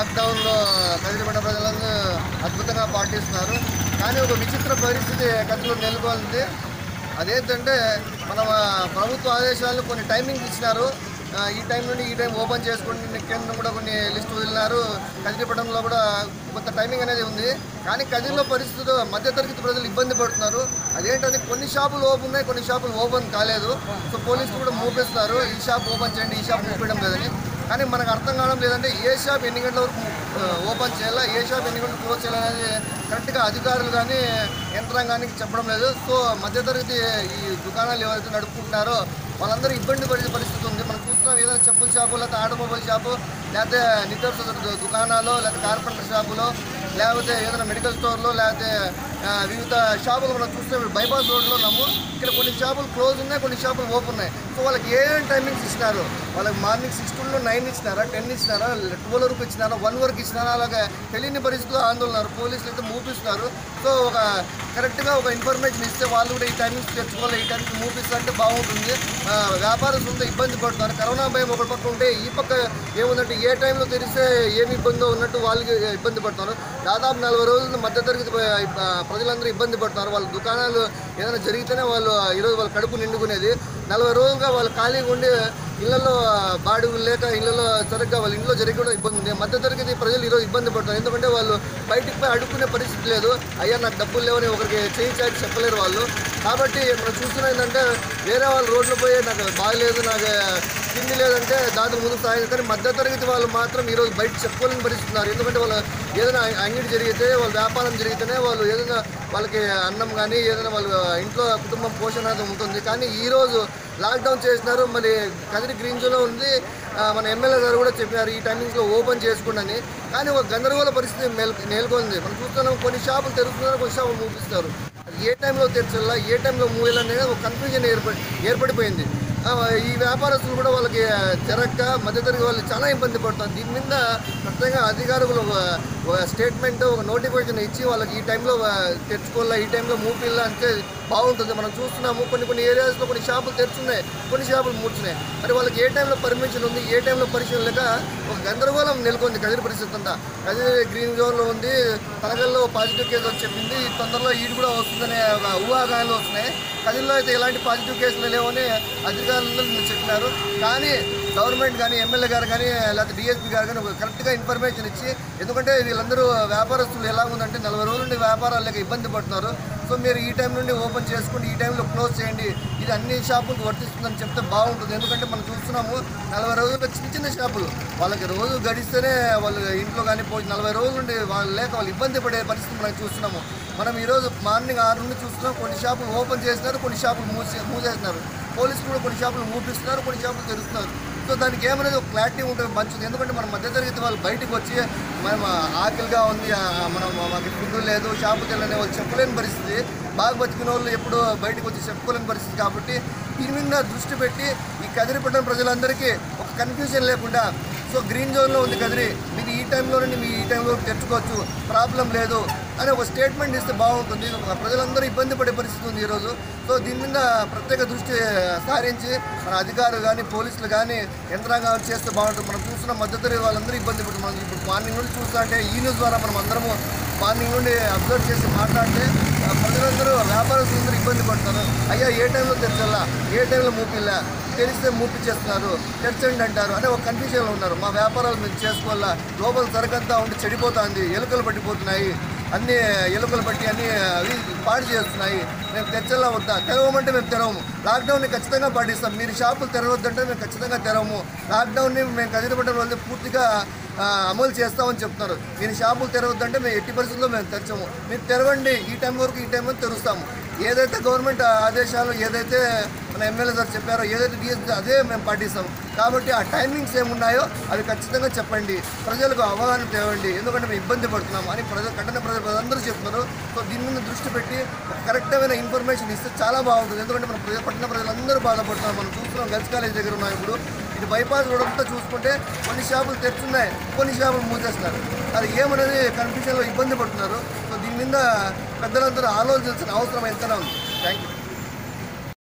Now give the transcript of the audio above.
లాక్డౌన్లో కదిలిపడ్డ ప్రజలందరూ అద్భుతంగా పాటిస్తున్నారు కానీ ఒక విచిత్ర పరిస్థితి కదిలో నెలకొంది అదేంటంటే మన ప్రభుత్వ ఆదేశాలు కొన్ని టైమింగ్స్ ఇచ్చినారు ఆ, ఈ టైం నుండి ఈ టైం ఓపెన్ చేసుకుని కేంద్రం కూడా కొన్ని లిస్ట్ వదిలినారు కదిలిపడంలో కూడా కొంత టైమింగ్ అనేది ఉంది కానీ కదిరిలో పరిస్థితులు మధ్యతరగతి ప్రజలు ఇబ్బంది పడుతున్నారు అదేంటంటే కొన్ని షాపులు ఓపెన్ ఉన్నాయి కొన్ని షాపులు ఓపెన్ కాలేదు సో పోలీసులు కూడా మూపిస్తున్నారు ఈ షాప్ ఓపెన్ చేయండి ఈ షాప్ మూపించడం లేదని కానీ మనకు అర్థం కావడం లేదంటే ఏ షాప్ ఎన్ని గంటల వరకు ఆ, ఓపెన్ చేయాలా ఏ షాప్ ఎన్ని గంటలు క్లోజ్ చేయాలనేది కరెక్ట్గా అధికారులు కానీ యంత్రాంగానికి చెప్పడం లేదు సో మధ్యతరగతి ఈ దుకాణాలు ఎవరైతే నడుపుకుంటున్నారో వాళ్ళందరూ ఇబ్బంది పడే పరిస్థితి ఉంది మనం చూస్తున్నాం ఏదైనా చెప్పుల షాపు లేకపోతే ఆటోమొబైల్ షాపు లేకపోతే నిత్యావసర దు- దుకాణాలు లేకపోతే కార్పెంటర్ షాపులో లేకపోతే ఏదైనా మెడికల్ స్టోర్లో లేకపోతే ఆ, వివిధ షాపులు మనం చూస్తే ఇప్పుడు బైపాస్ రోడ్లో ఉన్నాము ఇక్కడ కొన్ని షాపులు క్లోజ్ ఉన్నాయి కొన్ని షాపులు ఓపెన్ ఉన్నాయి సో వాళ్ళకి ఏం టైమింగ్స్ ఇచ్చినారు వాళ్ళకి మార్నింగ్ సిక్స్ టు నైన్ ఇచ్చినారా టెన్ ఇచ్చినారా ట్వెల్వ్ వరకు ఇచ్చినారా వన్ వరకు ఇచ్చినారా అలాగే తెలియని పరిస్థితుల్లో ఆందోళన ఉన్నారు. పోలీసులు అయితే మూపిస్తున్నారు సో ఒక కరెక్ట్గా ఒక ఇన్ఫర్మేషన్ ఇస్తే వాళ్ళు కూడా ఈ టైమింగ్స్ తెచ్చుకోవాలి ఈ టైమింగ్స్ మూపిస్తారంటే బాగుంటుంది ఆ, వ్యాపారస్తులతో ఇబ్బంది పడుతున్నారు కరోనా భయం ఒక పక్క ఉంటే ఈ పక్క ఏముందంటే ఏ టైంలో తెరిస్తే ఏమి ఇబ్బందో ఉన్నట్టు వాళ్ళకి ఇబ్బంది పడుతున్నారు దాదాపు నలభై రోజులు మధ్యతరగతి ఆ, ప్రజలందరూ ఇబ్బంది పడుతున్నారు వాళ్ళ దుకాణాలు ఏదైనా జరిగితేనే వాళ్ళు ఈరోజు వాళ్ళ కడుపు నిండుకునేది నలభై రోజులుగా వాళ్ళు ఖాళీగా ఉండి ఇళ్లలో బాడుగులు లేక ఇళ్లలో సరిగ్గా వాళ్ళ ఇంట్లో జరిగి కూడా ఇబ్బంది ఉంది మధ్యతరగతి ప్రజలు ఈరోజు ఇబ్బంది పడుతున్నారు ఎందుకంటే వాళ్ళు బయటికి పోయి అడుక్కునే పరిస్థితి లేదు అయ్యా నాకు డబ్బులు లేవని ఒకరికి చేయి చాటి చెప్పలేరు వాళ్ళు కాబట్టి మనం చూస్తున్నా ఏంటంటే వేరే వాళ్ళు రోడ్లు పోయి నాకు బాగలేదు నాకు తిండి లేదంటే దాని ముందు సాయం కానీ మధ్యతరగతి వాళ్ళు మాత్రం ఈరోజు బయట చెప్పుకోలేని పరిస్థితి ఉన్నారు ఎందుకంటే వాళ్ళు ఏదైనా అంగడి జరిగితే వాళ్ళ వ్యాపారం జరిగితేనే వాళ్ళు ఏదైనా వాళ్ళకి అన్నం కానీ ఏదైనా వాళ్ళ ఇంట్లో కుటుంబం పోషణ అనేది ఉంటుంది కానీ ఈరోజు లాక్డౌన్ చేసినారు మరి కదిరి గ్రీన్ జోన్లో ఉంది ఆ, మన ఎమ్మెల్యే గారు కూడా చెప్పినారు ఈ టైమింగ్స్లో ఓపెన్ చేసుకోండి కానీ ఒక గందరగోళ పరిస్థితి మేల్ నెలకొంది మనం చూస్తున్నాం కొన్ని షాపులు తెరుస్తున్నారు కొన్ని షాపులు మూపిస్తారు అది ఏ టైంలో తెరచాలా ఏ టైంలో మూయాలనేది ఒక కన్ఫ్యూజన్ ఏర్పడి ఏర్పడిపోయింది ఆ, ఈ వ్యాపారస్తులు కూడా వాళ్ళకి జరగక మధ్యతరగతి వాళ్ళు చాలా ఇబ్బంది పడుతున్నారు దీని మీద ప్రత్యేకంగా అధికారులు ఒక ఒక స్టేట్మెంట్ ఒక నోటిఫికేషన్ ఇచ్చి వాళ్ళకి ఈ టైంలో ఆ, తెచ్చుకోవాలా ఈ టైంలో మూపిల్లా అంటే బాగుంటుంది మనం చూస్తున్నాము కొన్ని కొన్ని ఏరియాస్లో కొన్ని షాపులు తెరుచున్నాయి కొన్ని షాపులు మూర్చున్నాయి మరి వాళ్ళకి ఏ టైంలో పర్మిషన్ ఉంది ఏ టైంలో పర్మిషన్ లేక ఒక గందరగోళం నెలకొంది కదిరి పరిస్థితి అంతా కదిరి గ్రీన్ జోన్లో ఉంది తనగల్లో పాజిటివ్ కేసు అని చెప్పింది తొందరలో ఈడు కూడా వస్తుందనే ఒక ఊహాగానాలు వస్తున్నాయి కదిరిలో అయితే ఎలాంటి పాజిటివ్ కేసులు లేవని అధికారులు చెప్పినారు కానీ గవర్నమెంట్ కానీ ఎమ్మెల్యే గారు కానీ లేకపోతే డిఎస్పీ గారు కానీ ఒక కరెక్ట్గా ఇన్ఫర్మేషన్ ఇచ్చి ఎందుకంటే వీళ్ళందరూ వ్యాపారస్తులు ఎలా ఉందంటే నలభై రోజుల నుండి వ్యాపారాలు లేక ఇబ్బంది పడుతున్నారు సో మీరు ఈ టైం నుండి ఓపెన్ చేసుకోండి ఈ టైంలో క్లోజ్ చేయండి ఇది అన్ని షాపులకు వర్తిస్తుందని చెప్తే బాగుంటుంది ఎందుకంటే మనం చూస్తున్నాము నలభై రోజుల్లో చిన్న చిన్న షాపులు వాళ్ళకి రోజు గడిస్తేనే వాళ్ళు ఇంట్లో కానీ పోయి నలభై రోజుల నుండి వాళ్ళు లేక వాళ్ళు ఇబ్బంది పడే పరిస్థితి మనం చూస్తున్నాము మనం ఈరోజు మార్నింగ్ ఆరు నుండి చూస్తున్నాం కొన్ని షాపులు ఓపెన్ చేసినారు కొన్ని షాపులు మూసే మూసేస్తున్నారు పోలీసులు కూడా కొన్ని షాపులు మూపిస్తున్నారు కొన్ని షాపులు తెరుస్తున్నారు సో దానికి ఏమనేది ఒక క్లారిటీ ఉంటుంది మంచిది ఎందుకంటే మన మధ్యతరగతి వాళ్ళు బయటకు వచ్చి మనం ఆకలిగా ఉంది ఆ, మనం మాకు ఫుడ్ లేదు షాపుకి వెళ్ళని వాళ్ళు చెప్పలేని పరిస్థితి బాగా బతికిన వాళ్ళు ఎప్పుడు బయటకు వచ్చి చెప్పుకోలేని పరిస్థితి కాబట్టి దీని మీద దృష్టి పెట్టి ఈ కదిరిపట్నం ప్రజలందరికీ ఒక కన్ఫ్యూజన్ లేకుండా సో గ్రీన్ జోన్లో ఉంది కదిరి మీకు ఈ టైంలో నుండి మీ ఈ టైంలో తెచ్చుకోవచ్చు ప్రాబ్లం లేదు అని ఒక స్టేట్మెంట్ ఇస్తే బాగుంటుంది ఒక ప్రజలందరూ ఇబ్బంది పడే పరిస్థితి ఉంది ఈరోజు సో దీని మీద ప్రత్యేక దృష్టి సారించి మన అధికారులు కానీ పోలీసులు కానీ యంత్రాంగం చేస్తే బాగుంటుంది మనం చూస్తున్న మద్దతు వాళ్ళందరూ ఇబ్బంది పడుతుంది మనం ఇప్పుడు మార్నింగ్ నుండి చూస్తా అంటే ఈ న్యూస్ ద్వారా మనం అందరము మార్నింగ్ నుండి అబ్జర్వ్ చేసి మాట్లాడితే ఆ, ప్రజలందరూ వ్యాపారస్తులందరూ ఇబ్బంది పడుతున్నారు అయ్యా ఏ టైంలో తెరచాలా ఏ టైంలో మూపిల్లా తెలిస్తే మూపిచ్చేస్తున్నారు తెరచండి అంటారు అనే ఒక కన్ఫ్యూజన్లో ఉన్నారు మా వ్యాపారాలు మేము చేసుకోవాలా లోపల సరకంతా ఉండి చెడిపోతుంది ఎలుకలు పట్టిపోతున్నాయి అన్ని ఎలుకలు పట్టి అన్ని అవి పాడు చేస్తున్నాయి మేము తెచ్చలా వద్దా తెరవమంటే మేము తెరవము లాక్డౌన్ని ఖచ్చితంగా పాటిస్తాం మీరు షాపులు తెరవద్దంటే మేము ఖచ్చితంగా తెరవము లాక్డౌన్ని మేము కదిలిపడ్డం వల్ల పూర్తిగా ఆ, అమలు చేస్తామని చెప్తున్నారు మీరు షాపులు తెరవద్దంటే మేము ఎట్టి పరిస్థితుల్లో మేము తెరచము మీరు తెరవండి ఈ టైం వరకు ఈ టైం వరకు తెరుస్తాము ఏదైతే గవర్నమెంట్ ఆదేశాలు ఏదైతే మన ఎమ్మెల్యే గారు చెప్పారో ఏదైతే డిఎస్ అదే మేము పాటిస్తాం కాబట్టి ఆ టైమింగ్స్ ఏమున్నాయో అవి ఖచ్చితంగా చెప్పండి ప్రజలకు అవగాహన తేవండి ఎందుకంటే మేము ఇబ్బంది పడుతున్నాం అని ప్రజలు కఠిన ప్రజలు ప్రజలందరూ చెప్తున్నారు సో దీని మీద దృష్టి పెట్టి కరెక్టమైన ఇన్ఫర్మేషన్ ఇస్తే చాలా బాగుంటుంది ఎందుకంటే మన ప్రజ పట్టణ ప్రజలందరూ బాధపడుతున్నారు మనం చూస్తున్నాం గర్ల్స్ కాలేజ్ దగ్గర ఉన్నాం ఇప్పుడు ఇది బైపాస్ రోడ్ అంతా చూసుకుంటే కొన్ని షాపులు తెచ్చున్నాయి కొన్ని షాపులు మూసేస్తున్నారు అది ఏమనేది కన్ఫ్యూజన్లో ఇబ్బంది పడుతున్నారు సో దీని మీద పెద్దలందరూ ఆలోచించాల్సిన అవసరం ఎంతైనా ఉంది థ్యాంక్ యూ